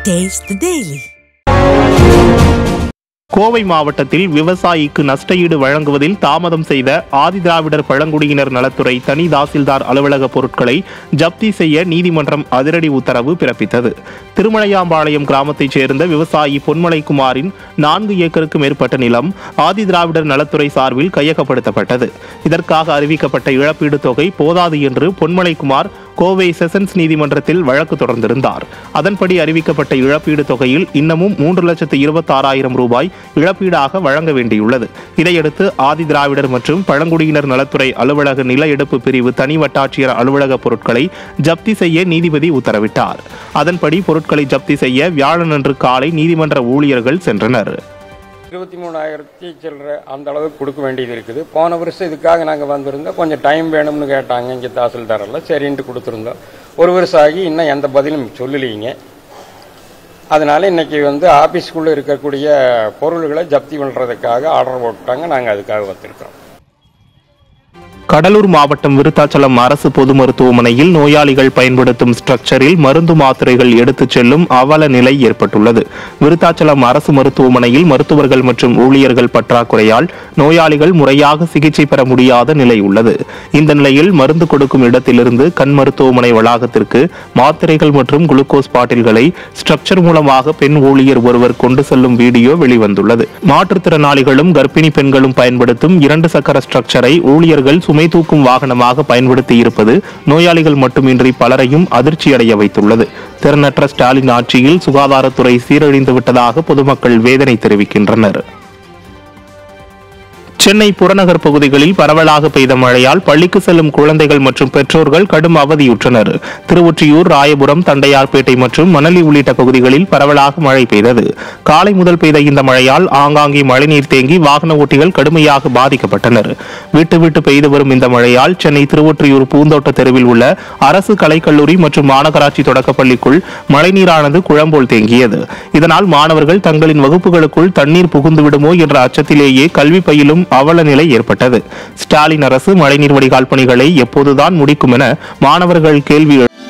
Taste the Daily. Kovai மாவட்டத்தில் விவசாயிக்கு நஷ்டஈடு வழங்குவதில் தாமதம் செய்த ஆதிதிராவிடர் பழங்குடியினர் நலத்துறை தனி தாசில்தார் அலுவலக பொருட்களை ஜப்தி செய்ய நீதிமன்றம் அதிரடி உத்தரவு பிறப்பித்தது திருமலையாம்பாளையம் கிராமத்தைச் சேர்ந்த விவசாயி பொன்மலைக்குமாரின் நான்கு ஏக்கருக்கு மேற்பட்ட நிலம் ஆதிதிராவிடர் நலத்துறை சார்பில் கையகப்படுத்தப்பட்டது இதற்காக அறிவிக்கப்பட்ட இழப்பீடு தொகை போதாது என்று பொன்மலைக்குமார் கோவை செஷன்ஸ் நீதிமன்றத்தில் வழக்கு தொடர்ந்திருந்தார் அதன்படி அறிவிக்கப்பட்ட இழப்பீடு தொகையில் இன்னமும் மூன்று லட்சத்து இருபத்தாறாயிரம் ரூபாய் இழப்பீடாக வழங்க வேண்டியுள்ளது இதையடுத்து ஆதி திராவிடர் மற்றும் பழங்குடியினர் நலத்துறை அலுவலக நில எடுப்பு பிரிவு தனி வட்டாட்சியர் அலுவலக பொருட்களை ஜப்தி செய்ய நீதிபதி உத்தரவிட்டார் அதன்படி பொருட்களை ஜப்தி செய்ய வியாழனன்று காலை நீதிமன்ற ஊழியர்கள் சென்றனர் இருபத்தி மூணாயிரத்தி சில்லற அந்த அளவுக்கு கொடுக்க வேண்டியது இருக்குது போன வருஷம் இதுக்காக நாங்கள் வந்திருந்தோம் கொஞ்சம் டைம் வேணும்னு கேட்டாங்க இங்கே தாசில்தாரெல்லாம் சரின்ட்டு கொடுத்துருந்தோம் ஒரு வருஷம் ஆகி இன்னும் எந்த பதிலும் சொல்லலைங்க அதனால இன்னைக்கு வந்து ஆஃபீஸ்க்குள்ளே இருக்கக்கூடிய பொருள்களை ஜப்தி பண்ணுறதுக்காக ஆர்டர் போட்டாங்க நாங்கள் அதுக்காக வந்திருக்கிறோம் கடலூர் மாவட்டம் விருத்தாச்சலம் அரசு பொது மருத்துவமனையில் நோயாளிகள் பயன்படுத்தும் ஸ்ட்ரக்சரில் மருந்து மாத்திரைகள் எடுத்துச் செல்லும் அவல நிலை ஏற்பட்டுள்ளது விருத்தாச்சலம் அரசு மருத்துவமனையில் மருத்துவர்கள் மற்றும் ஊழியர்கள் பற்றாக்குறையால் நோயாளிகள் முறையாக சிகிச்சை பெற முடியாத நிலை உள்ளது இந்த நிலையில் மருந்து கொடுக்கும் இடத்திலிருந்து கண் மருத்துவமனை வளாகத்திற்கு மாத்திரைகள் மற்றும் குளுக்கோஸ் பாட்டில்களை ஸ்ட்ரக்சர் மூலமாக பெண் ஊழியர் ஒருவர் கொண்டு செல்லும் வீடியோ வெளிவந்துள்ளது மாற்றுத்திறனாளிகளும் கர்ப்பிணி பெண்களும் பயன்படுத்தும் இரண்டு சக்கர ஸ்ட்ரக்சரை ஊழியர்கள் சுமை தூக்கும் வாகனமாக பயன்படுத்தி இருப்பது நோயாளிகள் மட்டுமின்றி பலரையும் அதிர்ச்சியடைய வைத்துள்ளது திறனற்ற ஸ்டாலின் ஆட்சியில் சுகாதாரத்துறை சீரழிந்து விட்டதாக பொதுமக்கள் வேதனை தெரிவிக்கின்றனர் சென்னை புறநகர் பகுதிகளில் பரவலாக பெய்த மழையால் பள்ளிக்கு செல்லும் குழந்தைகள் மற்றும் பெற்றோர்கள் கடும் அவதியுற்றனர் திருவொற்றியூர் ராயபுரம் தண்டையார்பேட்டை மற்றும் மணலி உள்ளிட்ட பகுதிகளில் பரவலாக மழை பெய்தது காலை முதல் பெய்த இந்த மழையால் ஆங்காங்கே மழைநீர் தேங்கி வாகன ஓட்டிகள் கடுமையாக பாதிக்கப்பட்டனர் விட்டு விட்டு பெய்து வரும் இந்த மழையால் சென்னை திருவொற்றியூர் பூந்தோட்ட தெருவில் உள்ள அரசு கலைக்கல்லூரி மற்றும் மாநகராட்சி தொடக்கப்பள்ளிக்குள் மழைநீரானது குழம்போல் தேங்கியது இதனால் மாணவர்கள் தங்களின் வகுப்புகளுக்குள் தண்ணீர் புகுந்து விடுமோ என்ற அச்சத்திலேயே கல்வி பயிலும் அவல நிலை ஏற்பட்டது ஸ்டாலின் அரசு மழைநீர் வடிகால் பணிகளை எப்போதுதான் முடிக்கும் என மாணவர்கள் கேள்வி எழு-